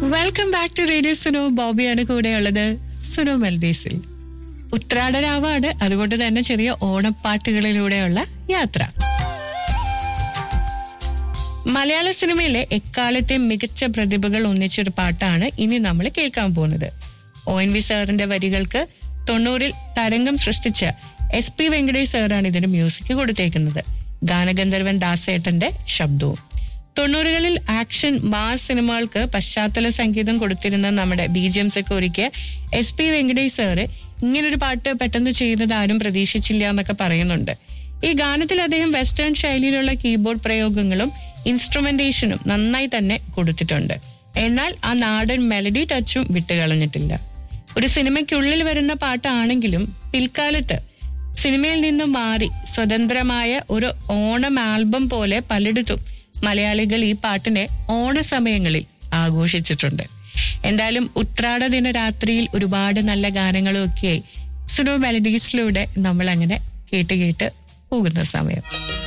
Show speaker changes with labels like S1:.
S1: welcome back to radio Suno ബോബിയാണ് കൂടെയുള്ളത് സുനോ മെൽഡീസിൽ ഉത്രാടരാവാണ് അതുകൊണ്ട് തന്നെ ചെറിയ ഓണപ്പാട്ടുകളിലൂടെയുള്ള യാത്ര മലയാള സിനിമയിലെ എക്കാലത്തെ മികച്ച പ്രതിഭകൾ ഒന്നിച്ചൊരു പാട്ടാണ് ഇനി നമ്മൾ കേൾക്കാൻ പോകുന്നത് ഒ എൻ വി സാറിന്റെ വരികൾക്ക് തൊണ്ണൂറിൽ തരംഗം സൃഷ്ടിച്ച എസ് പി വെങ്കടേഷ് സാറാണ് ഇതിന് മ്യൂസിക് കൊടുത്തേക്കുന്നത് ഗാനഗന്ധർവൻ ദാസേട്ടന്റെ ശബ്ദവും തൊണ്ണൂറുകളിൽ ആക്ഷൻ മാസ് സിനിമകൾക്ക് പശ്ചാത്തല സംഗീതം കൊടുത്തിരുന്ന നമ്മുടെ ബി ജി എംസ് ഒക്കെ ഒരുക്കിയ എസ് പി വെങ്കടേഷ് സാറ് ഇങ്ങനൊരു പാട്ട് പെട്ടെന്ന് ചെയ്യുന്നത് ആരും പ്രതീക്ഷിച്ചില്ല എന്നൊക്കെ പറയുന്നുണ്ട് ഈ ഗാനത്തിൽ അദ്ദേഹം വെസ്റ്റേൺ ശൈലിയിലുള്ള കീബോർഡ് പ്രയോഗങ്ങളും ഇൻസ്ട്രുമെന്റേഷനും നന്നായി തന്നെ കൊടുത്തിട്ടുണ്ട് എന്നാൽ ആ നാടൻ മെലഡി ടച്ചും വിട്ടുകളഞ്ഞിട്ടില്ല ഒരു സിനിമയ്ക്കുള്ളിൽ വരുന്ന പാട്ടാണെങ്കിലും പിൽക്കാലത്ത് സിനിമയിൽ നിന്നും മാറി സ്വതന്ത്രമായ ഒരു ഓണം ആൽബം പോലെ പലയിടത്തും മലയാളികൾ ഈ പാട്ടിനെ ഓണസമയങ്ങളിൽ ആഘോഷിച്ചിട്ടുണ്ട് എന്തായാലും ഉത്രാട ദിന രാത്രിയിൽ ഒരുപാട് നല്ല ഗാനങ്ങളും ഒക്കെയായി സുനോ മെലഡീസിലൂടെ നമ്മൾ അങ്ങനെ കേട്ട് കേട്ട് പോകുന്ന സമയം